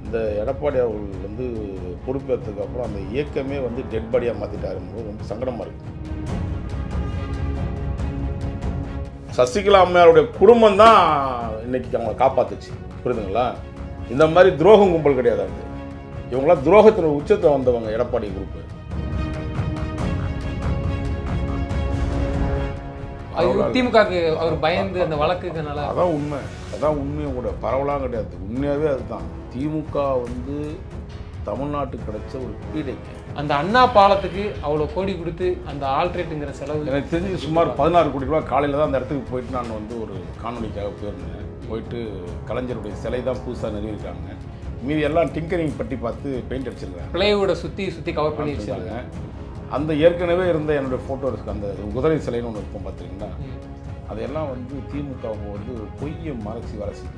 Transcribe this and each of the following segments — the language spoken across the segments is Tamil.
இந்த எடப்பாடி அவர்கள் வந்து பொறுப்பேற்றதுக்கு அப்புறம் அந்த இயக்கமே வந்து டெட் பாடியாக மாற்றிட்டாரும்போது ரொம்ப சங்கடமாக இருக்குது சசிகலா அம்மையாருடைய குடும்பம் தான் இன்னைக்கு அவங்களை காப்பாத்துச்சு புரியுதுங்களா இந்த மாதிரி துரோகம் கும்பல் கிடையாது அவங்க இவங்களாம் துரோகத்தின் உச்சத்தை வந்தவங்க எடப்பாடி குரூப் அவர் திமுகக்கு அவர் பயந்து அந்த வழக்குனால அதான் உண்மை அதான் உண்மையும் கூட பரவலாம் கிடையாது உண்மையாகவே அதுதான் திமுக வந்து தமிழ்நாட்டுக்கு கிடைச்ச ஒரு பீடைங்க அந்த அண்ணா பாலத்துக்கு அவ்வளோ கோடி கொடுத்து அந்த ஆல்ட்ரேட்டுங்கிற செலவு எனக்கு தெரிஞ்சு சுமார் பதினாறு கோடி ரூபா காலையில் தான் அந்த இடத்துக்கு போயிட்டு நான் வந்து ஒரு காணொலிக்காக போயிருந்தேன் போயிட்டு கலைஞருடைய சிலை தான் புதுசாக நிறுவிருக்காங்க மீதி எல்லாம் டிங்கரிங் பட்டி பார்த்து பெயிண்ட் அடிச்சிருக்காங்க பிளேவுட சுற்றி சுற்றி கவர் பண்ணி வச்சிருக்காங்க வச்சிருக்காங்க அந்த ஏற்கனவே இருந்த என்னுடைய ஃபோட்டோ இருக்கு அந்த குதிரை சிலைன்னு ஒன்று இருக்கும் பார்த்தீங்கன்னா ம். அதையெல்லாம் வந்து திமுக வந்து பொய்யை மறைச்சி வரைச்சி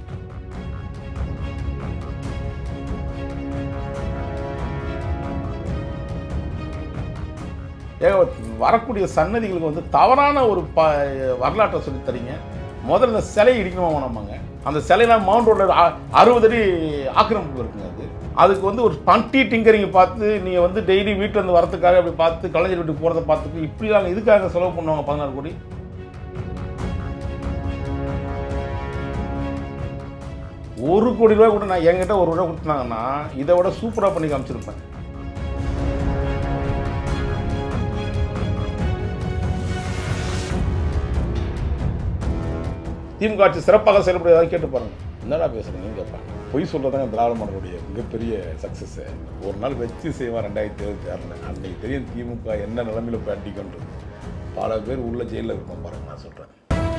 ஏக வரக்கூடிய சன்னதிகளுக்கு வந்து தவறான ஒரு ப வரலாற்றை சொல்லி தரீங்க முதல்ல இந்த சிலையை இடிக்கணுமா வேணாமாங்க அந்த சிலையெல்லாம் மவுண்ட் ரோடில் அறுபது அடி ஆக்கிரமிப்பு இருக்குங்க அது அதுக்கு வந்து ஒரு பண்டி டிங்கரிங் பார்த்து நீங்கள் வந்து டெய்லி வீட்டில் இருந்து வரதுக்காக அப்படி பார்த்து கலைஞர் வீட்டுக்கு போகிறத பார்த்துட்டு இப்படிலாம் இதுக்காக செலவு பண்ணுவாங்க பதினாறு கோடி ஒரு கோடி ரூபாய் கூட நான் என்கிட்ட ஒரு ரூபா கொடுத்தாங்கன்னா இதை விட சூப்பராக பண்ணி காமிச்சிருப்பேன் திமுக ஆட்சி சிறப்பாக செயல்படுவதாக கேட்டு பாருங்க என்னடா பேசுறீங்க கேட்பாங்க பொய் சொல்றதாங்க திராவிட மாடலுடைய மிகப்பெரிய சக்சஸ் ஒரு நாள் வச்சு செய்வான் ரெண்டாயிரத்தி இருபத்தி ஆறில் அன்னைக்கு தெரியும் திமுக என்ன நிலைமையில போய் அடிக்கின்றது பல பேர் உள்ள ஜெயிலில் இருப்போம் பாருங்க நான் சொல்றேன்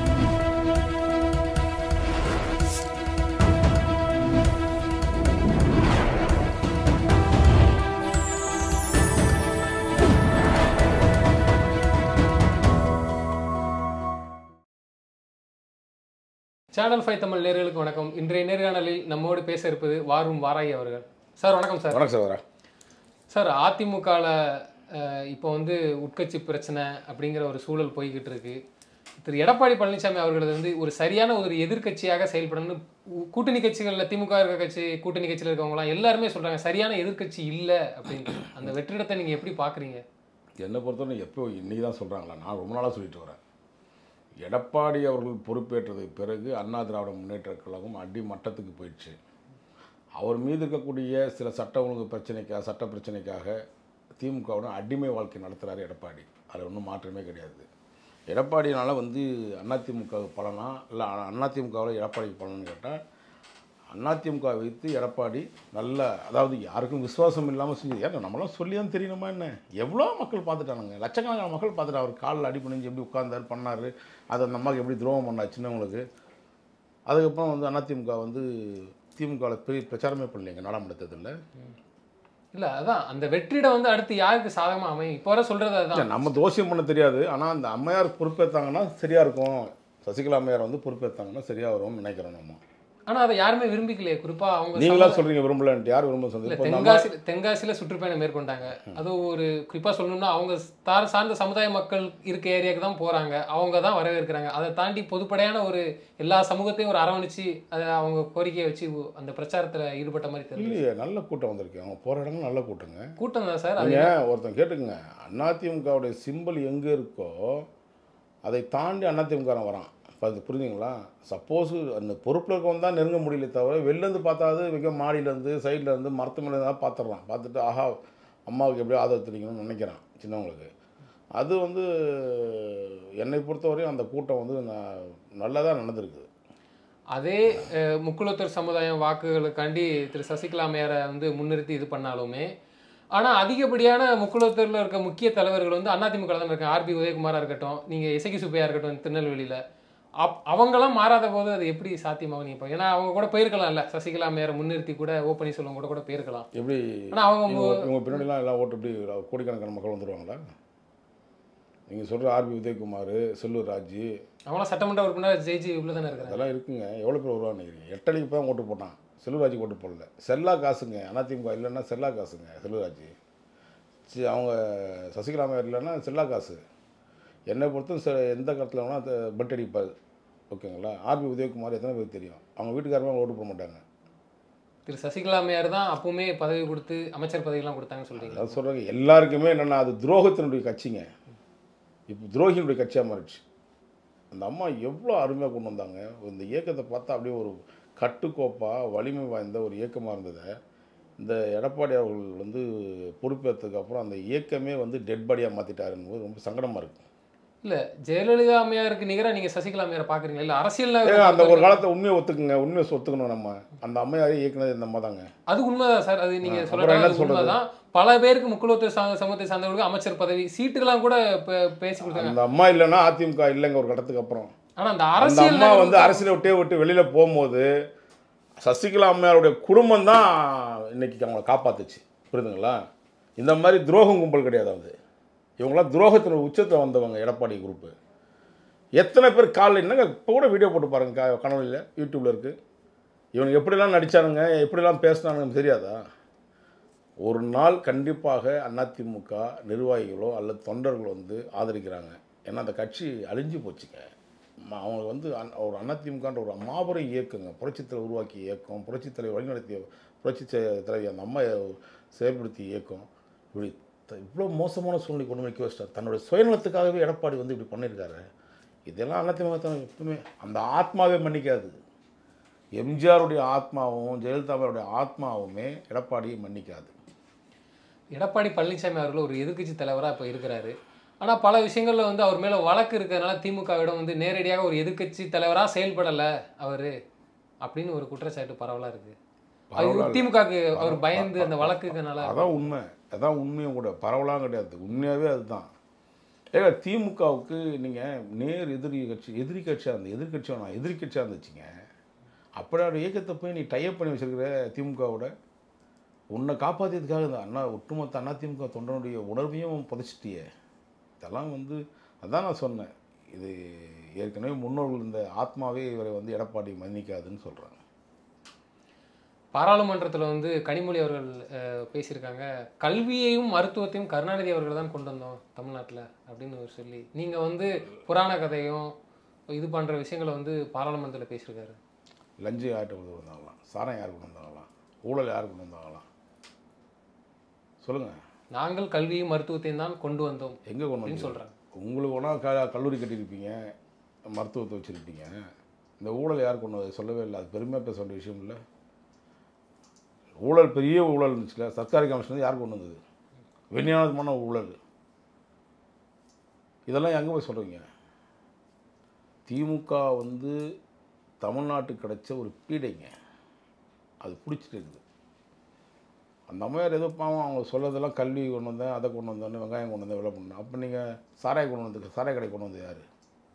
சேனல் ஃபைவ் தமிழ் நேர்களுக்கு வணக்கம் இன்றைய நேர்காணலில் நம்மோடு பேச இருப்பது வாரும் வாராய் அவர்கள் சார் வணக்கம் சார் வணக்கம் சார் சார் அதிமுகவில் இப்போ வந்து உட்கட்சி பிரச்சனை அப்படிங்கிற ஒரு சூழல் போய்கிட்டு இருக்கு திரு எடப்பாடி பழனிசாமி அவர்களது வந்து ஒரு சரியான ஒரு எதிர்க்கட்சியாக செயல்படணும்னு உ- கூட்டணி கட்சிகளில் திமுக இருக்க கட்சி கூட்டணி கட்சியில் இருக்கவங்களாம் எல்லாருமே சொல்றாங்க சரியான எதிர்க்கட்சி இல்லை அப்படின்ட்டு அந்த வெற்றிடத்தை நீங்கள் எப்படி பார்க்குறீங்க என்னை பொறுத்தவரை எப்போ இன்னைக்கு தான் சொல்கிறாங்களா நான் ரொம்ப நாளாக சொல்லிட்டு வரேன் எடப்பாடி அவர்கள் பொறுப்பேற்றதுக்கு பிறகு அண்ணா திராவிட முன்னேற்ற கழகம் அடி மட்டத்துக்கு போயிடுச்சு அவர் மீது இருக்கக்கூடிய சில சட்ட ஒழுங்கு பிரச்சனைக்காக சட்ட பிரச்சனைக்காக திமுகவுடன் அடிமை வாழ்க்கை நடத்துகிறாரு எடப்பாடி அதில் ஒன்றும் மாற்றமே கிடையாது எடப்பாடினால வந்து அதிமுக பலனா இல்லை அதிமுகவில் எடப்பாடிக்கு பலன்னு கேட்டால் அதிமுக வைத்து எடப்பாடி நல்ல அதாவது யாருக்கும் விசுவாசம் இல்லாமல் செஞ்சு ஏன்னா நம்மளாம் சொல்லி தான் தெரியணுமா என்ன எவ்வளோ மக்கள் பார்த்துட்டானுங்க லட்சக்கணக்கான மக்கள் பார்த்துட்டு அவர் காலில் அடி பண்ணிஞ்சு எப்படி உட்கார்ந்தார் பண்ணார் அது அந்த அம்மாவுக்கு எப்படி துரோகம் பண்ணார் சின்னவங்களுக்கு அதுக்கப்புறம் வந்து அதிமுக வந்து திமுகவில் பெரிய பிரச்சாரமே பண்ணலைங்க நாடாளுமன்றத்தில் இல்லை அதான் அந்த வெற்றிடம் வந்து அடுத்து யாருக்கு சாதகமாக அமையும் இப்போ வர சொல்கிறது இல்லை அதுதான் நம்ம தோஷம் பண்ண தெரியாது ஆனால் அந்த அம்மையார் பொறுப்பேற்றாங்கன்னா சரியாக இருக்கும் சசிகலா அம்மையார் வந்து பொறுப்பேற்றாங்கன்னா சரியாக வரும்னு நினைக்கிறோம் நம்ம ஆனால் அதை யாருமே விரும்பிக்கலையே குறிப்பாக அவங்க நீங்களா சொல்கிறீங்க விரும்பலன்ட்டு யார் விரும்ப இல்ல சொன்னது இப்போ நம்ம தென்காசி தென்காசியில் சுற்றுப்பயணம் மேற்கொண்டாங்க அது ஒரு குறிப்பாக சொல்லணும்னா அவங்க தார் சார்ந்த சமுதாய மக்கள் இருக்க ஏரியாவுக்கு தான் போகிறாங்க அவங்க தான் வரவேற்கிறாங்க அதை தாண்டி பொதுப்படையான ஒரு எல்லா சமூகத்தையும் ஒரு அரவணைச்சு அதை அவங்க கோரிக்கையை வச்சு அந்த பிரச்சாரத்தில் ஈடுபட்ட மாதிரி தெரியல இல்லையே நல்ல கூட்டம் வந்திருக்கு அவங்க போகிற இடங்கள் நல்ல கூட்டங்க கூட்டம் தான் சார் அது நீங்கள் ஒருத்தன் கேட்டுக்குங்க அதிமுகவுடைய சிம்பிள் எங்கே இருக்கோ அதை தாண்டி அதிமுககாரன் வரான் இப்போ அது புரிஞ்சுங்களா சப்போஸ் அந்த பொறுப்பில் இருக்கவன் தான் நெருங்க முடியல தவிர வெளிலேருந்து பார்த்தாது மிக மாடியிலேருந்து சைட்லேருந்து மரத்து மேலே தான் பார்த்துட்றான் பார்த்துட்டு ஆஹா அம்மாவுக்கு எப்படியோ ஆதரவு தெரிவிக்கணும்னு நினைக்கிறான் சின்னவங்களுக்கு அது வந்து என்னை பொறுத்தவரையும் அந்த கூட்டம் வந்து நான் நல்லதாக நடந்திருக்கு அதே அஹ், முக்குளத்தூர் சமுதாயம் வாக்குகளுக்காண்டி திரு சசிகலா மேயரை வந்து முன்னிறுத்தி இது பண்ணாலுமே ஆனால் அதிகப்படியான முக்குளத்தூரில் இருக்க முக்கிய தலைவர்கள் வந்து அதிமுக தான் இருக்காங்க ஆர்பி உதயகுமாரா இருக்கட்டும் நீங்கள் இசைக்கு சுப்பையா இருக்கட்டும் திருநெல்வேலியில் அப் அவங்களாம் மாறாத போது அது எப்படி சாத்தியமாகும் நீங்கள் இப்போ ஏன்னா அவங்க கூட போயிருக்கலாம்ல சசிகலா மேயரை முன்னிறுத்தி கூட ஓ பன்னீர்செல்வம் கூட கூட போயிருக்கலாம் எப்படி ஆனால் அவங்க இவங்க இவங்க பின்னாடிலாம் எல்லாம் ஓட்டு எப்படி கோடிக்கணக்கான மக்கள் வந்துடுவாங்களா நீங்கள் சொல்கிற ஆர்பி உதயகுமார் செல்லூர் ராஜு அவங்களாம் சட்டமன்ற உறுப்பினர் ஜெயிச்சு உள்ள தானே இருக்கிறாங்க அதெல்லாம் இருக்குங்க எவ்வளோ பேர் வருவான்னு நினைக்கிறீங்க எட்டடிக்கு போய் ஓட்டு போட்டான் செல்வராஜுக்கு ஓட்டு போடல செல்லா காசுங்க அதிமுக இல்லைன்னா செல்லா காசுங்க செல்வராஜ் சரி அவங்க சசிகலா அம்மையார் இல்லைன்னா செல்லா காசு என்னை பொறுத்தும் செ எந்த கருத்தில் வேணால் அது பட் அடிப்பார் ஓகேங்களா ஆர்பி உதயகுமார் எத்தனை பேருக்கு தெரியும் அவங்க வீட்டுக்காரமே ஓட்டு போட மாட்டாங்க திரு சசிகலா அம்மையார் தான் அப்பவுமே பதவி கொடுத்து அமைச்சர் பதவியெல்லாம் கொடுத்தாங்கன்னு சொல்றீங்க அதாவது சொல்கிறாங்க எல்லாருக்குமே என்னென்னா அது துரோகத்தினுடைய கட்சிங்க இப்போ துரோகியினுடைய கட்சியாக மாறிடுச்சு அந்த அம்மா எவ்வளோ அருமையாக கொண்டு வந்தாங்க இந்த இயக்கத்தை பார்த்தா அப்படியே ஒரு கட்டுக்கோப்பாக வலிமை வாய்ந்த ஒரு இயக்கமாக இருந்ததை இந்த எடப்பாடி அவர்கள் வந்து பொறுப்பேற்றதுக்கு அப்புறம் அந்த இயக்கமே வந்து டெட் பாடியாக மாற்றிட்டாருன்னு ரொம்ப சங்கடமாக இருக்குது இல்ல ஜெயலலிதா அம்மையாருக்கு நிகரா நீங்க சசிகலா அம்மையாரை பாக்குறீங்களா இல்ல அரசியல்ல ஏங்க அந்த ஒரு காலத்தை உண்மையை ஒத்துக்குங்க உண்மையை ஒத்துக்கணும் நம்ம அந்த அம்மையாரே இயக்குனது இந்த அம்மா தாங்க அது உண்மைதான் சார் அது நீங்க ஆ, அப்புறம் சொல்றது என்ன அது சொல்றது? உண்மைதான் பல பேருக்கு முக்குலத்துவ சம- சமூகத்தை சார்ந்தவர்களுக்கு அமைச்சர் பதவி சீட்டுகள்லாம் கூட பே- பேசி கொடுத்தாங்க அந்த அம்மா இல்லைன்னா அதிமுக இல்லைங்க ஒரு கட்டத்துக்கு அப்புறம் ஆனா அந்த அந்த அரசியல் அம்மா வந்து அரசியலை விட்டே விட்டு வெளியில் போகும்போது சசிகலா அம்மையாருடைய குடும்பம் தான் இன்னைக்கு அவங்கள காப்பாத்துச்சு புரியுதுங்களா இந்த மாதிரி துரோகம் கும்பல் கிடையாது அது இவங்களாம் துரோகத்தின் உச்சத்தில் வந்தவங்க எடப்பாடி குரூப்பு எத்தனை பேர் காலைல என்னங்க இப்போ கூட வீடியோ போட்டு பாருங்க க கனவுல யூடியூப்பில் இருக்குது இவனுக்கு எப்படிலாம் நடிச்சானுங்க எப்படிலாம் பேசினானுங்க தெரியாதா ஒரு நாள் கண்டிப்பாக அதிமுக நிர்வாகிகளோ அல்லது தொண்டர்களோ வந்து ஆதரிக்கிறாங்க ஏன்னா அந்த கட்சி அழிஞ்சு போச்சுங்க ம- அவங்க வந்து அன்- ஒரு அதிமுகன்ற ஒரு மாபெரும் இயக்கங்க புரட்சித்தலை உருவாக்கிய இயக்கம் புரட்சித்தலை வழிநடத்திய புரட்சி செ- தலைவி அந்த அம்மா செயல்படுத்திய இயக்கம் இப்படி த- இவ்வளோ மோசமான சூழ்நிலை கொண்டு வைக்க வச்சிட்டார் தன்னுடைய சுயநலத்துக்காகவே எடப்பாடி வந்து இப்படி பண்ணியிருக்காரு இதெல்லாம் அதிமுக தான் எப்பவுமே அந்த ஆத்மாவே மன்னிக்காது எம்ஜிஆருடைய ஆத்மாவும் ஜெயலலிதாவுடைய ஆத்மாவுமே எடப்பாடியை மன்னிக்காது எடப்பாடி பழனிசாமி அவர்கள் ஒரு எதிர்க்கட்சி தலைவரா இப்ப இருக்கிறாரு ஆனா பல விஷயங்கள்ல வந்து அவர் மேல வழக்கு இருக்கிறதுனால திமுகவிடம் வந்து நேரடியாக ஒரு எதிர்க்கட்சி தலைவரா செயல்படல அவரு அப்படின்னு ஒரு குற்றச்சாட்டு பரவலா இருக்கு அது பரவலா இல்ல. திமுகக்கு அவர் பயந்து அந்த வழக்குனால அதான் உண்மை அதான் உண்மையும் கூட பரவலாம் கிடையாது உண்மையாகவே அதுதான் ஏங்க திமுகவுக்கு நீங்கள் நேர் எதிரி கட்சி எதிரி கட்சியாக இருந்த எதிர்கட்சியாக நான் எதிரி கட்சியாக இருந்துச்சுங்க அப்படியோட இயக்கத்தை போய் நீ டைப் பண்ணி வச்சிருக்கிற திமுகவோட உன்னை காப்பாற்றியதுக்காக இந்த அண்ணா ஒட்டுமொத்த அண்ணா திமுக தொண்டனுடைய உணர்வையும் புதைச்சிட்டியே இதெல்லாம் வந்து அதான் நான் சொன்னேன் இது ஏற்கனவே முன்னோர்கள் இந்த ஆத்மாவே இவரை வந்து எடப்பாடி மன்னிக்காதுன்னு சொல்கிறாங்க பாராளுமன்றத்துல வந்து கனிமொழி அவர்கள் அஹ், பேசியிருக்காங்க கல்வியையும் மருத்துவத்தையும் கருணாநிதி அவர்கள் தான் கொண்டு வந்தோம் தமிழ்நாட்டுல அப்படின்னு அவர் சொல்லி நீங்க வந்து புராண கதையும் இது பண்ற விஷயங்களை வந்து பாராளுமன்றத்துல பேசியிருக்காரு லஞ்சம் யார்கிட்ட கொண்டு வந்தாங்களாம் சாரம் யார் கொண்டு வந்தாங்களாம் ஊழல் யார் கொண்டு வந்தாங்களாம் சொல்லுங்கள் நாங்கள் கல்வியும் மருத்துவத்தையும் தான் கொண்டு வந்தோம் எங்கே கொண்டு அப்படின்னு வந்து சொல்றாங்க உங்களுக்கு வேணா க கல்லூரி கட்டியிருப்பீங்க மருத்துவத்தை வச்சுருப்பீங்க இந்த ஊழல் யார் கொண்டு வந்து சொல்லவே இல்லை அது பெருமையாக பேச வேண்டிய விஷயம் இல்லை ஊழல் பெரிய ஊழல் இருந்துச்சுல சர்க்காரி கமிஷன் யார் கொண்டு வந்தது விஞ்ஞானமான ஊழல் இதெல்லாம் எங்கே போய் சொல்கிறீங்க திமுக வந்து தமிழ்நாட்டுக்கு கிடைச்ச ஒரு பீடைங்க அது பிடிச்சிட்டு இருக்குது அந்த அம்மையார் ஏதோ பாவம் அவங்க சொல்லதெல்லாம் கல்வி கொண்டு வந்தேன் அதை கொண்டு வந்தேன்னு வெங்காயம் கொண்டு வந்தேன் விலை பண்ணேன் அப்போ நீங்கள் சாராய கொண்டு வந்து சாராய கடை கொண்டு வந்து யார்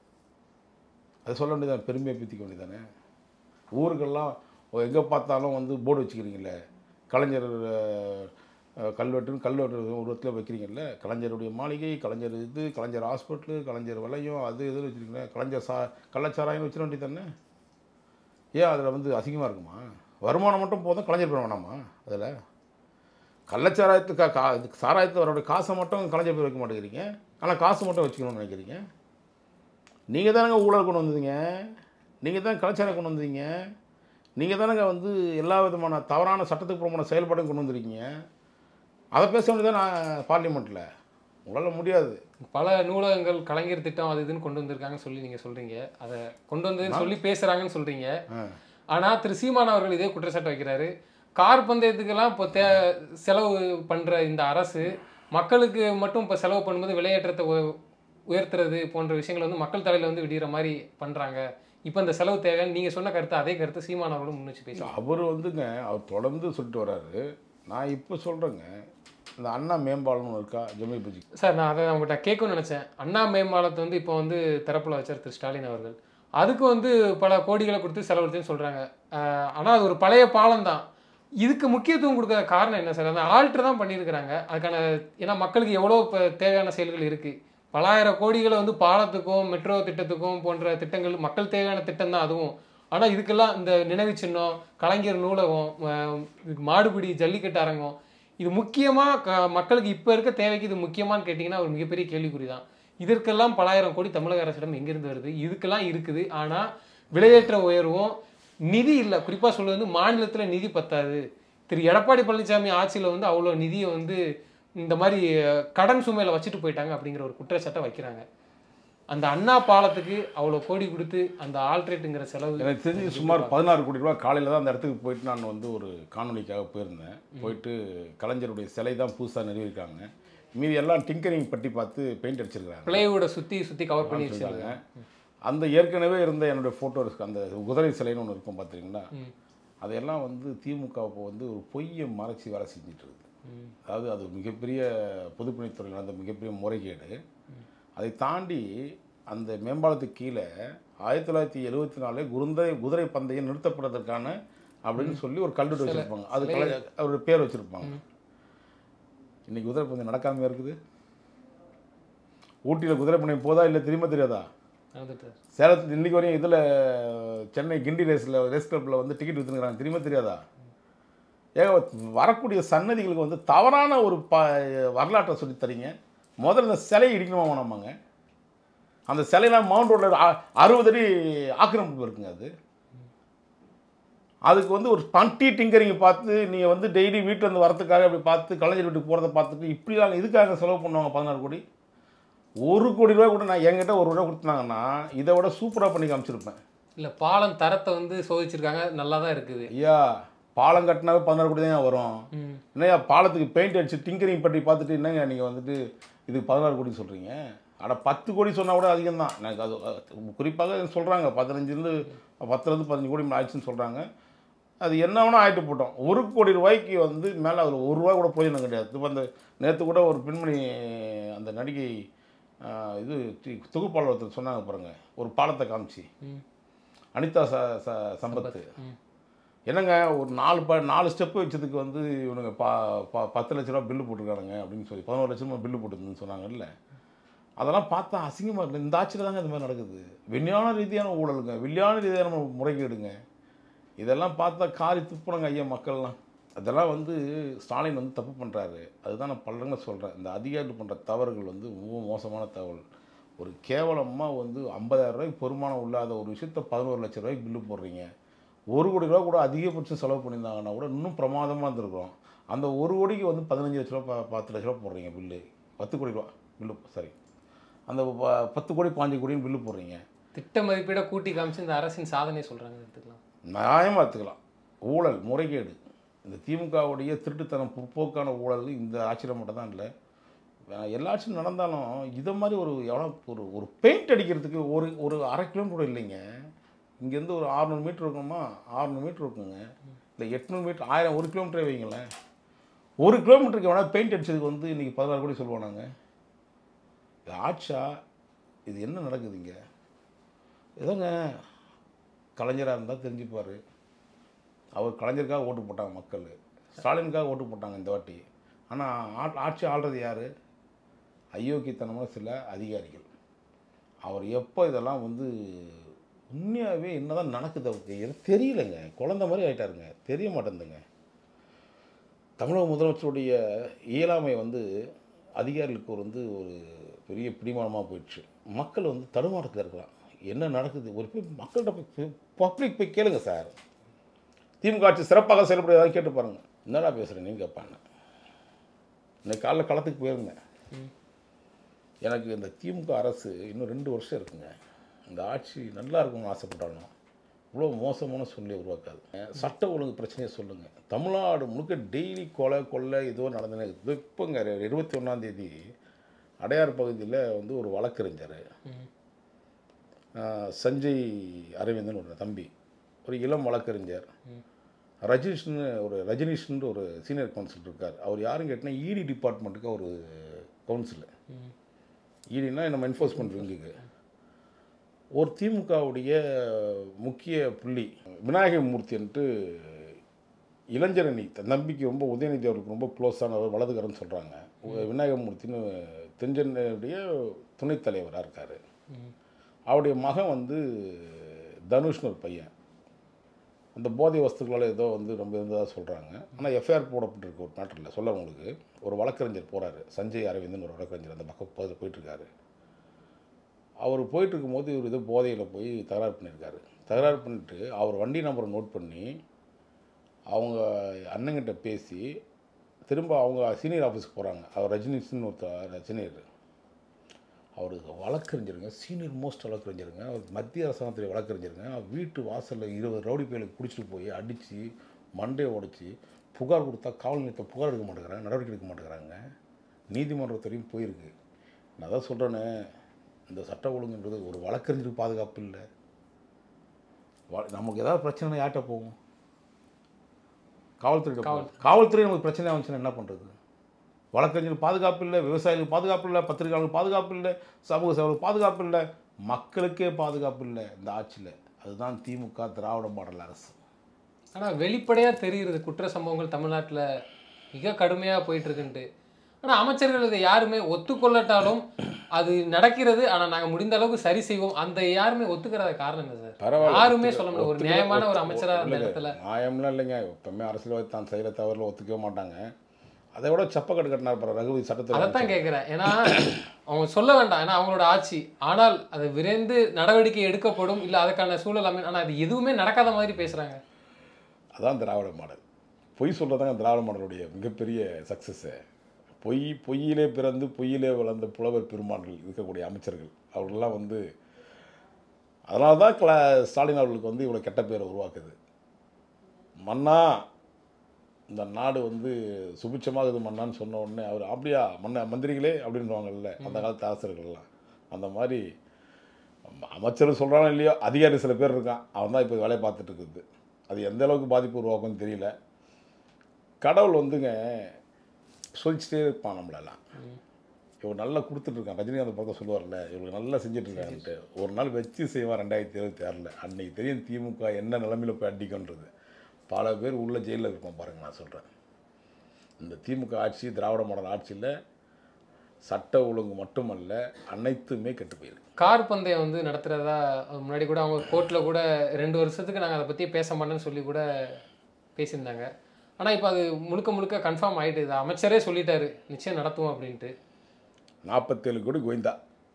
அதை சொல்ல வேண்டியதானே பெருமையை பற்றிக்க வேண்டியதானே ஊருக்கெல்லாம் எங்கே பார்த்தாலும் வந்து போர்டு வச்சுக்கிறீங்களே கலைஞர் அஹ், அஹ், கல்வெட்டுன்னு கல்வெட்டு உருவத்தில் வைக்கிறீங்கல்ல கலைஞருடைய மாளிகை கலைஞர் இது கலைஞர் ஹாஸ்பிட்டலு கலைஞர் வளையம் அது இது வச்சுருக்கீங்களே கலைஞர் சா கள்ளச்சாராயம்னு வச்சிட வேண்டியது தானே ஏன் அதில் வந்து அசிங்கமாக இருக்குமா வருமானம் மட்டும் போதும் கலைஞர் பேர் வேணாமா அதில் கள்ளச்சாராயத்துக்கு கா இதுக்கு சாராயத்து வரக்கூடிய காசை மட்டும் கலைஞர் பேர் வைக்க மாட்டேங்கிறீங்க ஆனால் காசு மட்டும் வச்சுக்கணும்னு நினைக்கிறீங்க நீங்கள் தானங்க ஊழல் கொண்டு வந்தீங்க நீங்கள் தான் கலாச்சாரம் கொண்டு வந்தீங்க நீங்கள் தானங்க வந்து எல்லா விதமான தவறான சட்டத்துக்கு புறமான செயல்பாடும் கொண்டு வந்திருக்கீங்க அதை பேச வேண்டியதான் நான் பார்லிமெண்ட்டில் உங்களால் முடியாது பல நூலகங்கள் கலைஞர் திட்டம் அது இதுன்னு கொண்டு வந்திருக்காங்கன்னு சொல்லி நீங்க சொல்றீங்க அதை கொண்டு வந்ததுன்னு சொல்லி பேசுறாங்கன்னு சொல்றீங்க ஆ. ஆனா திரு சீமான் அவர்கள் இதே குற்றச்சாட்டு வைக்கிறாரு கார் பந்தயத்துக்கெல்லாம் இப்போ தே செலவு பண்ற இந்த அரசு மக்களுக்கு மட்டும் இப்போ செலவு பண்ணும்போது விலையேற்றத்தை உ- உயர்த்துறது போன்ற விஷயங்களை வந்து மக்கள் தலையில வந்து விடிகிற மாதிரி பண்றாங்க இப்போ இந்த செலவு தேவைன்னு நீங்க சொன்ன கருத்து அதே கருத்து சீமான் அவர்களும் முன் வச்சு பேசுறாங்க அவர் வந்துங்க அவர் தொடர்ந்து சொல்லிட்டு வர்றாரு நான் இப்போ சொல்கிறேங்க இந்த அண்ணா மேம்பாலம்னு இருக்கா ஜம்மி பூஜி சார் நான் அதை உங்கள்கிட்ட கேட்கணும்னு நினச்சேன் அண்ணா மேம்பாலத்தை வந்து இப்போ வந்து திறப்புல வச்சார் திரு ஸ்டாலின் அவர்கள் அதுக்கு வந்து பல கோடிகளை கொடுத்து செலவழிச்சுன்னு சொல்கிறாங்க ஆனால் அது ஒரு பழைய பாலம் தான் இதுக்கு முக்கியத்துவம் கொடுக்காத காரணம் என்ன சார் அந்த ஆல்ட்ரு தான் பண்ணியிருக்கிறாங்க அதுக்கான ஏன்னா மக்களுக்கு எவ்வளோ இப்போ தேவையான செயல்கள் இருக்குது பலாயிரம் கோடிகளை வந்து பாலத்துக்கும் மெட்ரோ திட்டத்துக்கும் போன்ற திட்டங்கள் மக்கள் தேவையான திட்டம் தான் அதுவும் ஆனால் இதுக்கெல்லாம் இந்த நினைவு சின்னம் கலைஞர் நூலகம் அஹ் இதுக்கு மாடுபிடி ஜல்லிக்கட்டு அரங்கம் இது முக்கியமாக க மக்களுக்கு இப்போ இருக்க தேவைக்கு இது முக்கியமான்னு கேட்டிங்கன்னா ஒரு மிகப்பெரிய கேள்விக்குறி தான் இதற்கெல்லாம் பலாயிரம் கோடி தமிழக அரசிடம் எங்கேருந்து வருது இதுக்கெல்லாம் இருக்குது ஆனால் விலையேற்ற உயர்வும் நிதி இல்லை குறிப்பாக சொல்றது வந்து மாநிலத்தில் நிதி பத்தாது திரு எடப்பாடி பழனிசாமி ஆட்சியில் வந்து அவ்வளோ நிதியை வந்து இந்த மாதிரி அஹ், கடன் சுமையில் வச்சுட்டு போயிட்டாங்க அப்படிங்கிற ஒரு குற்றச்சாட்டை வைக்கிறாங்க அந்த அண்ணா பாலத்துக்கு அவ்வளோ கோடி கொடுத்து அந்த ஆல்ட்ரேட்டுங்கிற செலவு எனக்கு தெரிஞ்சு சுமார் பதினாறு கோடி ரூபா காலையில் தான் அந்த இடத்துக்கு போயிட்டு நான் வந்து ஒரு காணொலிக்காக போயிருந்தேன் போயிட்டு கலைஞருடைய சிலை தான் புதுசாக நிறுவிருக்காங்க மீதி எல்லாம் டிங்கரிங் பட்டி பார்த்து பெயிண்ட் அடிச்சிருக்காங்க பிளேவுட சுற்றி சுற்றி கவர் பண்ணி வச்சிருக்காங்க அந்த ஏற்கனவே இருந்த என்னுடைய ஃபோட்டோ இருக்கு அந்த குதிரை சிலைன்னு ஒன்று இருக்கும் பார்த்தீங்கன்னா ம். அதையெல்லாம் வந்து திமுக இப்போ வந்து ஒரு பொய்யை மறைச்சி வேலை செஞ்சுட்டு இருக்குது ம். அதாவது அது மிகப்பெரிய பொதுப்பணித்துறையில் நடந்த மிகப்பெரிய முறைகேடு அதை தாண்டி அந்த மேம்பாலத்துக்கு கீழே ஆயிரத்தி தொள்ளாயிரத்தி எழுபத்தி நாலு குருந்தை குதிரை பந்தயம் நிறுத்தப்படுறதற்கான அப்படின்னு சொல்லி ஒரு கல்வெட்டு வச்சுருப்பாங்க அது கலை அவருடைய பேர் வச்சுருப்பாங்க இன்னைக்கு குதிரை பந்தயம் நடக்காம இருக்குது ஊட்டியில் குதிரை பந்தயம் போதா இல்லை திரும்ப தெரியாதா நடந்துட்டு சேலத்தில் இன்னைக்கு வரையும் இதில் சென்னை கிண்டி ரேஸில் ரேஸ் கிளப்பில் வந்து டிக்கெட் விற்றுங்கிறாங்க திரும்ப தெரியாதா ஏக வரக்கூடிய சன்னதிகளுக்கு வந்து தவறான ஒரு ப வரலாற்றை சொல்லித் தரீங்க முதல்ல இந்த சிலையை இடிக்கணுமா வேணாமாங்க அந்த சிலையெல்லாம் மவுண்ட் ரோட்டில் அறுபது அடி ஆக்கிரமிப்பு இருக்குங்க அது அதுக்கு வந்து ஒரு பண்டி டிங்கரிங் பார்த்து நீங்கள் வந்து டெய்லி வீட்டில் இருந்து வரதுக்காக அப்படி பார்த்து கலைஞர் வீட்டுக்கு போகிறத பார்த்துட்டு இப்படிலாம் இதுக்காக செலவு பண்ணுவாங்க பதினாறு கோடி ஒரு கோடி ரூபாய் கூட நான் என்கிட்ட ஒரு ரூபா கொடுத்தாங்கன்னா இதை விட சூப்பராக பண்ணி காமிச்சிருப்பேன் இல்லை பாலம் தரத்தை வந்து சோதிச்சிருக்காங்க நல்லா தான் இருக்குது ஐயா பாலம் கட்டினாவே பதினாறு கோடி தான் வரும் ம் என்னய்யா பாலத்துக்கு பெயிண்ட் அடிச்சு டிங்கரிங் பண்ணி பார்த்துட்டு என்னங்க நீங்கள் வந்துட்டு இதுக்கு பதினாறு கோடி சொல்கிறீங்க அட பத்து கோடி சொன்னால் கூட அதிகம் தான் எனக்கு அது அது குறிப்பாக சொல்கிறாங்க பதினஞ்சுலேருந்து பத்துலேருந்து பதினஞ்சு கோடி மேலே ஆயிடுச்சுன்னு சொல்கிறாங்க அது என்ன வேணால் ஆகிட்டு போட்டோம் ஒரு கோடி ரூபாய்க்கு வந்து மேலே அதில் ஒரு ரூபா கூட பிரயோஜனம் கிடையாது இப்போ அந்த நேற்று கூட ஒரு பெண்மணி அந்த நடிகை ஆஹ், இது தி- தொகுப்பாளர் ஒருத்தர் சொன்னாங்க பாருங்க ஒரு பாலத்தை காமிச்சு ம் அனிதா ச ச சம்பத்து ம் என்னங்க ஒரு நாலு ப நாலு ஸ்டெப்பு வச்சதுக்கு வந்து இவனுங்க பா பா பத்து லட்ச ரூபா பில்லு போட்டிருக்கானுங்க அப்படின்னு சொல்லி பதினோரு லட்ச ரூபா பில்லு போட்டுருந்துன்னு சொன்னாங்கல்ல அதெல்லாம் பார்த்தா அசிங்கமாக இருக்கு இந்த ஆட்சியில் தாங்க இந்த மாதிரி நடக்குது விஞ்ஞான ரீதியான ஊழலுங்க விஞ்ஞான ரீதியான முறைகேடுங்க இதெல்லாம் பார்த்தா காரி துப்புறங்க ஐயா மக்கள்லாம் அதெல்லாம் வந்து ஸ்டாலின் வந்து தப்பு பண்ணுறாரு அதுதான் நான் பலருங்க சொல்கிறேன் இந்த அதிகாரிகள் பண்ணுற தவறுகள் வந்து ரொம்ப மோசமான தவறு ஒரு கேவலமாக வந்து 50000 ரூபாய்க்கு பொறுமானம் இல்லாத ஒரு விஷயத்த பதினோரு லட்ச ரூபாய்க்கு பில்லு போடுறீங்க ஒரு கோடி ரூபா கூட அதிகபட்சம் செலவு பண்ணியிருந்தாங்கன்னா கூட இன்னும் பிரமாதமாக இருந்திருக்கும் அந்த ஒரு கோடிக்கு வந்து பதினஞ்சு லட்ச ரூபா ப- பத்து லட்ச ரூபா போடுறீங்க பில்லு பத்து கோடி ரூபா பில்லு சாரி அந்த ப- பத்து கோடி பாஞ்சு கோடின்னு பில்லு போடுறீங்க திட்ட மதிப்பீட கூட்டி காமிச்சு இந்த அரசின் சாதனை சொல்றாங்க எடுத்துக்கலாம் நியாயமாக எடுத்துக்கலாம் ஊழல் முறைகேடு இந்த திமுகவுடைய திருட்டுத்தனம் பிற்போக்கான ஊழல் இந்த ஆட்சியில் மட்டும் தான் இல்லை வேணா எல்லா ஆட்சியும் நடந்தாலும் இதை மாதிரி ஒரு எவ்வளோ ஒரு ஒரு பெயிண்ட் அடிக்கிறதுக்கு ஒரு ஒரு அரை கிலோமீட்டர் கூட இல்லைங்க இங்கேருந்து ஒரு 600 மீட்டர் இருக்குமா 600 மீட்டர் இருக்குங்க இல்லை எட்நூறு மீட்டர் ஆயிரம் ஒரு கிலோமீட்டரே வைங்களேன் ஒரு கிலோமீட்டருக்கு எவனா பெயிண்ட் அடிச்சதுக்கு வந்து இன்றைக்கி பதினாறு கோடி சொல்லுவானாங்க இது ஆட்சா இது என்ன நடக்குது இங்கே ஏதோங்க கலைஞராக இருந்தால் தெரிஞ்சுப்பார் அவர் கலைஞருக்காக ஓட்டு போட்டாங்க மக்கள் ஸ்டாலினுக்காக ஓட்டு போட்டாங்க இந்த வாட்டி ஆனால் ஆட்சி ஆள்றது யார் அயோக்கியத்தனமான சில அதிகாரிகள் அவர் எப்போ இதெல்லாம் வந்து உண்மையாகவே என்னதான் நடக்குது அவருக்கு எனக்கு தெரியலங்க குழந்த மாதிரி ஆயிட்டாருங்க தெரிய மாட்டேங்குதுங்க தமிழக முதலமைச்சருடைய இயலாமை வந்து அதிகாரிகளுக்கு ஒரு வந்து ஒரு பெரிய பிடிமானமாக போயிடுச்சு மக்கள் வந்து தடுமாற்றத்தில் இருக்கலாம் என்ன நடக்குது ஒரு போய் மக்கள்கிட்ட போய் பப்ளிக் போய் கேளுங்க சார் திமுக ஆட்சி சிறப்பாக செயல்படுவதாக கேட்டு பாருங்க என்னடா பேசுகிறேன் நீங்கள் கேட்பாங்க இன்னைக்கு காலைல களத்துக்கு போயிருந்தேன் எனக்கு இந்த திமுக அரசு இன்னும் ரெண்டு வருஷம் இருக்குங்க இந்த ஆட்சி நல்லா இருக்கும்னு ஆசைப்பட்டாலும் இவ்வளோ மோசமான சூழ்நிலையை உருவாக்காது சட்ட ஒழுங்கு பிரச்சனையை சொல்லுங்கள் தமிழ்நாடு முழுக்க டெய்லி கொலை கொள்ளை ஏதோ நடந்துனே இருக்குது இப்போங்க இருபத்தி ஒன்றாந்தேதி அடையார் பகுதியில் வந்து ஒரு வழக்கறிஞர் ம். ஆஹ், சஞ்சய் அரவிந்தன் ஒரு தம்பி ஒரு இளம் வழக்கறிஞர் ரஜினிஷ்னு ஒரு ரஜினிஷ்னு ஒரு சீனியர் கவுன்சிலர் இருக்கார் அவர் யாரும் கேட்டினா இடி டிபார்ட்மெண்ட்டுக்கு ஒரு கவுன்சிலர் ம். இடினா நம்ம என்ஃபோர்ஸ்மெண்ட் விங்குக்கு ஒரு திமுகவுடைய முக்கிய புள்ளி விநாயக மூர்த்தின்ட்டு இளைஞரணி தன் நம்பிக்கை ரொம்ப உதயநிதி அவருக்கு ரொம்ப க்ளோஸானவர் வலதுகரன்னு சொல்கிறாங்க விநாயகமூர்த்தின்னு தென்சென்னையுடைய துணைத் தலைவராக இருக்கார் ம். அவருடைய மகன் வந்து தனுஷ்னு ஒரு பையன் அந்த போதை வஸ்துக்களால் ஏதோ வந்து ரொம்ப இருந்ததாக சொல்கிறாங்க ஆனால் எஃப்ஐஆர் போடப்பட்டிருக்கு ஒரு மேட்டரில் சொல்ல உங்களுக்கு ஒரு வழக்கறிஞர் போகிறாரு சஞ்சய் அரவிந்தன் ஒரு வழக்கறிஞர் அந்த பக்கம் போய் போயிட்டுருக்காரு அவர் போயிட்டு இருக்கும்போது இவர் ஏதோ போதையில் போய் தகராறு பண்ணியிருக்காரு தகராறு பண்ணிட்டு அவர் வண்டி நம்பரை நோட் பண்ணி அவங்க அண்ணங்கிட்ட பேசி திரும்ப அவங்க சீனியர் ஆஃபீஸ்க்கு போகிறாங்க அவர் ரஜினிஸ்னு ஒருத்தர் சீனியர் அவருக்கு வழக்கறிஞருங்க சீனியர் மோஸ்ட் வழக்கறிஞருங்க அவர் மத்திய அரசாங்கத்துடைய வழக்கறிஞருங்க அவர் வீட்டு வாசலில் இருபது ரவுடி பேருக்கு பிடிச்சிட்டு போய் அடித்து மண்டையை உடைச்சி புகார் கொடுத்தா காவல் நிலையத்தை புகார் எடுக்க மாட்டேங்கிறாங்க நடவடிக்கை எடுக்க மாட்டேங்கிறாங்க நீதிமன்றத்துறையும் போயிருக்கு நான் தான் சொல்கிறேனே இந்த சட்ட ஒழுங்குன்றது ஒரு வழக்கறிஞருக்கு பாதுகாப்பு இல்லை வ- நமக்கு ஏதாவது பிரச்சனை யார்கிட்ட போகும் காவல்துறை காவல். காவல்துறை நமக்கு பிரச்சனை வந்துச்சுன்னா என்ன பண்ணுறது வழக்கறிஞர் பாதுகாப்பு இல்லை விவசாயிகளுக்கு பாதுகாப்பு இல்லை பத்திரிகையாளர்களுக்கு பாதுகாப்பு இல்லை சமூக சேவர்களுக்கு பாதுகாப்பு இல்லை மக்களுக்கே பாதுகாப்பு இல்லை இந்த ஆட்சியில் அதுதான் திமுக திராவிட மாடல் அரசு ஆனா வெளிப்படையா தெரியுது குற்ற சம்பவங்கள் தமிழ்நாட்டுல மிக கடுமையா போயிட்டு இருக்குன்ட்டு ஆனா அமைச்சர்கள் இதை யாருமே ஒத்துக்கொள்ளட்டாலும் அது நடக்கிறது ஆனா நாங்க முடிந்த அளவுக்கு சரி செய்வோம் அந்த யாருமே ஒத்துக்கிறத காரணம் என்ன சார் பரவாயில்ல யாருமே ஒத்துக்க- சொல்ல முடியாது ஒரு ஒத்துக்க- நியாயமான ஒரு ஒத்து- அமைச்சரா அந்த இல்லைங்க, இடத்துல நியாயம்லாம் இல்லைங்க எப்பவுமே அரசியல்வாதி தான் செய்கிற தவறில் ஒத்துக்கவே மாட்டாங்க அதை விட சப்பக்கட்டு கட்டினார் பாரு ரகுபதி சட்டத்தில் அதைத்தான் கேட்குறேன் ஏன்னா அவங்க சொல்ல வேண்டாம் ஏன்னா அவங்களோட ஆட்சி ஆனால் அது விரைந்து நடவடிக்கை எடுக்கப்படும் இல்லை அதுக்கான சூழல் அமை ஆனால் அது எதுவுமே நடக்காத மாதிரி பேசுறாங்க அதான் திராவிட மாடல் பொய் சொல்கிறதாங்க திராவிட மாடலுடைய மிகப்பெரிய சக்ஸஸ்ஸு பொய் பொய்யிலே பிறந்து பொய்யிலே வளர்ந்த புலவர் பெருமான்கள் இருக்கக்கூடிய அமைச்சர்கள் அவர்கள்லாம் வந்து அதனால தான் கிளா ஸ்டாலின் அவர்களுக்கு வந்து இவ்வளோ கெட்ட பேரை உருவாக்குது மன்னா இந்த நாடு வந்து சுபிட்சமாகுது மன்னான்னு சொன்ன உடனே அவர் அப்படியா மன்ன மந்திரிகளே அப்படின்வாங்கல்ல அந்த காலத்து அரசர்கள்லாம் அந்த மாதிரி அம- அமைச்சர் சொல்கிறானோ இல்லையோ அதிகாரி சில பேர் இருக்கான் அவன் தான் இப்போ வேலையை பார்த்துட்டு இருக்குது அது எந்த அளவுக்கு பாதிப்பு உருவாக்கும்னு தெரியல கடவுள் வந்துங்க சொல்லிச்சிட்டே இருப்பான் நம்மளெல்லாம் இவர் நல்லா கொடுத்துட்ருக்கான் ரஜினிகாந்த் பக்கம் சொல்லுவார்ல இவருக்கு நல்லா செஞ்சுட்ருக்கான்ட்டு ஒரு நாள் வச்சு செய்வான் ரெண்டாயிரத்தி இருபத்தி ஆறில் அன்னைக்கு தெரியும் திமுக என்ன நிலமையில போய் அடிக்கும்ன்றது பல பேர் உள்ள ஜெயிலில் இருப்பான் பாருங்க நான் சொல்கிறேன் இந்த திமுக ஆட்சி திராவிட மாடல் ஆட்சியில் சட்ட ஒழுங்கு மட்டுமல்ல அனைத்துமே கெட்டு போயிருக்கு கார் பந்தயம் வந்து நடத்துறதா அது முன்னாடி கூட அவங்க கோர்ட்டில் கூட ரெண்டு வருஷத்துக்கு நாங்கள் அதை பற்றி பேச மாட்டோம்னு சொல்லி கூட பேசியிருந்தாங்க ஆனால் இப்போ அது முழுக்க முழுக்க கன்ஃபார்ம் ஆயிட்டு இது அமைச்சரே சொல்லிட்டாரு நிச்சயம் நடத்துவோம் அப்படின்ட்டு நாற்பத்தேழு கோடி கோவிந்தா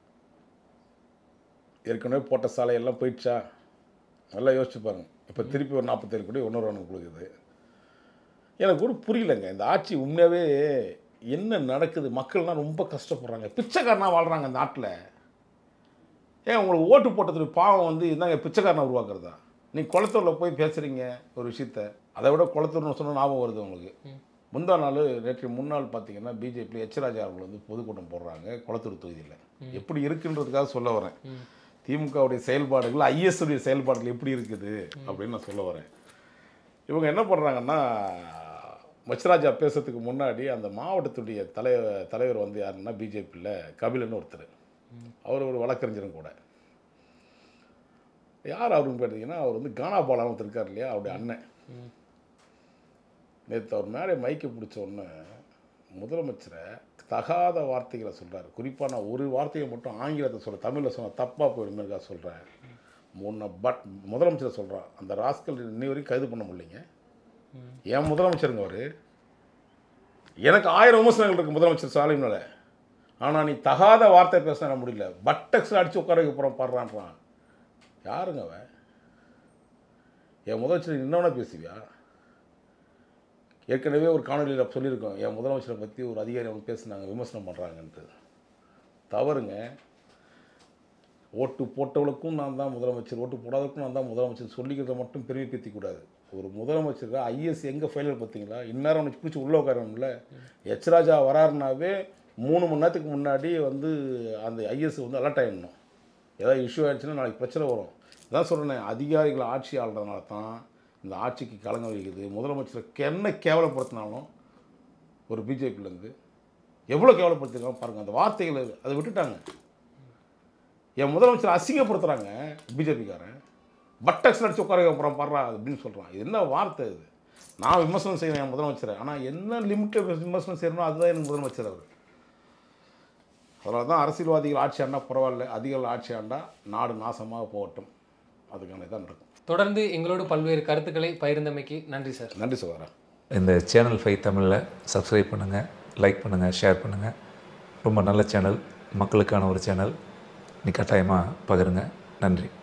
ஏற்கனவே போட்ட சாலையெல்லாம் போயிடுச்சா நல்லா யோசிச்சு பாருங்க இப்போ திருப்பி ஒரு நாற்பத்தேழு கோடி இன்னொரு ஒன்று கொடுக்குது எனக்கு கூட புரியலங்க இந்த ஆட்சி உண்மையாகவே என்ன நடக்குது மக்கள்லாம் ரொம்ப கஷ்டப்படுறாங்க பிச்சைக்காரனா வாழ்கிறாங்க இந்த நாட்டில் ஏன் உங்களுக்கு ஓட்டு போட்டதுக்கு பாவம் வந்து இந்தாங்க பிச்சைக்காரனை உருவாக்குறதா நீ குளத்தூரில் போய் பேசுகிறீங்க ஒரு விஷயத்த அதை விட குளத்தூர்னு சொன்ன ஞாபகம் வருது உங்களுக்கு முந்தா நாள் நேற்று முன்னாள் பார்த்தீங்கன்னா பிஜேபி எச் ராஜா அவர்கள் வந்து பொதுக்கூட்டம் போடுறாங்க குளத்தூர் தொகுதியில் எப்படி இருக்குன்றதுக்காக சொல்ல வரேன் திமுகவுடைய செயல்பாடுகள் ஐஎஸ் உடைய செயல்பாடுகள் எப்படி இருக்குது அப்படின்னு நான் சொல்ல வரேன் இவங்க என்ன பண்ணுறாங்கன்னா மச்சராஜா பேசுறதுக்கு முன்னாடி அந்த மாவட்டத்துடைய தலைவர் தலைவர் வந்து யாருன்னா பிஜேபியில் கபிலன்னு ஒருத்தர் அவர் ஒரு வழக்கறிஞரும் கூட யார் அவருன்னு பார்த்தீங்கன்னா அவர் வந்து கானா பாலான்னு ஒருத்தர் இருக்கார் இல்லையா அவருடைய அண்ணன் நேற்று அவர் மேலே மைக்கை பிடிச்ச உடனே முதலமைச்சரை தகாத வார்த்தைகளை சொல்கிறார் குறிப்பாக நான் ஒரு வார்த்தையை மட்டும் ஆங்கிலத்தை சொல்கிறேன் தமிழில் சொன்ன தப்பாக போயிடுமேக்கா சொல்கிறேன் முன்ன பட் முதலமைச்சரை சொல்கிறான் அந்த ராஸ்கல் இன்னி வரைக்கும் கைது பண்ண முடியலைங்க என் முதலமைச்சருங்க அவர் எனக்கு ஆயிரம் விமர்சனங்கள் இருக்குது முதலமைச்சர் ஸ்டாலின் மேலே ஆனால் நீ தகாத வார்த்தை பேசினா முடியல பட்டக்ஸ் அடித்து உட்கார வைக்க போகிறோம் பாடுறான்றான் யாருங்க அவன் என் முதலமைச்சர் இன்னொன்னே பேசுவியா ஏற்கனவே ஒரு காணொலியில் சொல்லியிருக்கோம் என் முதலமைச்சரை பற்றி ஒரு அதிகாரி அவங்க பேசுனாங்க விமர்சனம் பண்ணுறாங்கன்ட்டு தவறுங்க ஓட்டு போட்டவளுக்கும் நான் தான் முதலமைச்சர் ஓட்டு போடாதவருக்கும் நான் தான் முதலமைச்சர் சொல்லிக்கிறத மட்டும் பெருமைப்படுத்திக் கூடாது ஒரு முதலமைச்சருக்கு ஐஎஸ் எங்கே ஃபெயிலியர் பார்த்தீங்களா இந்நேரம் அவனுக்கு பிடிச்சி உள்ளே உட்காரணும்ல எச் ராஜா வராருனாவே மூணு மணி நேரத்துக்கு முன்னாடி வந்து அந்த ஐஎஸ் வந்து அலர்ட் ஆகிடணும் ஏதாவது இஷ்யூ ஆயிடுச்சுன்னா நாளைக்கு பிரச்சனை வரும் இதான் சொல்கிறேன் அதிகாரிகள் ஆட்சி ஆளுறதுனால தான் இந்த ஆட்சிக்கு கலங்க வைக்குது முதலமைச்சரை என்ன கேவலப்படுத்தினாலும் ஒரு பிஜேபியிலேருந்து எவ்வளோ கேவலப்படுத்திருக்காங்க பாருங்கள் அந்த வார்த்தைகளை அதை விட்டுட்டாங்க என் முதலமைச்சர் அசிங்கப்படுத்துகிறாங்க பிஜேபிக்காரன் பட்டக்ஸ் அடிச்சு உட்கார அப்புறம் பாடுறா அப்படின்னு சொல்கிறான் இது என்ன வார்த்தை இது நான் விமர்சனம் செய்வேன் என் முதலமைச்சரை ஆனால் என்ன லிமிட்டில் விமர்சனம் செய்யணும் அதுதான் எனக்கு முதலமைச்சர் அவர் அதனால தான் அரசியல்வாதிகள் ஆட்சி ஆண்டா பரவாயில்ல அதிகாரிகள் ஆட்சி ஆண்டா நாடு நாசமாக போகட்டும் அதுக்கான இதான் நடக்கும் தொடர்ந்து எங்களோடு பல்வேறு கருத்துக்களை பகிர்ந்தமைக்கு நன்றி சார் நன்றி சகோதரா இந்த சேனல் ஃபைவ் தமிழில் சப்ஸ்கிரைப் பண்ணுங்கள் லைக் பண்ணுங்கள் ஷேர் பண்ணுங்கள் ரொம்ப நல்ல சேனல் மக்களுக்கான ஒரு சேனல் நீ கட்டாயமாக பகிருங்க நன்றி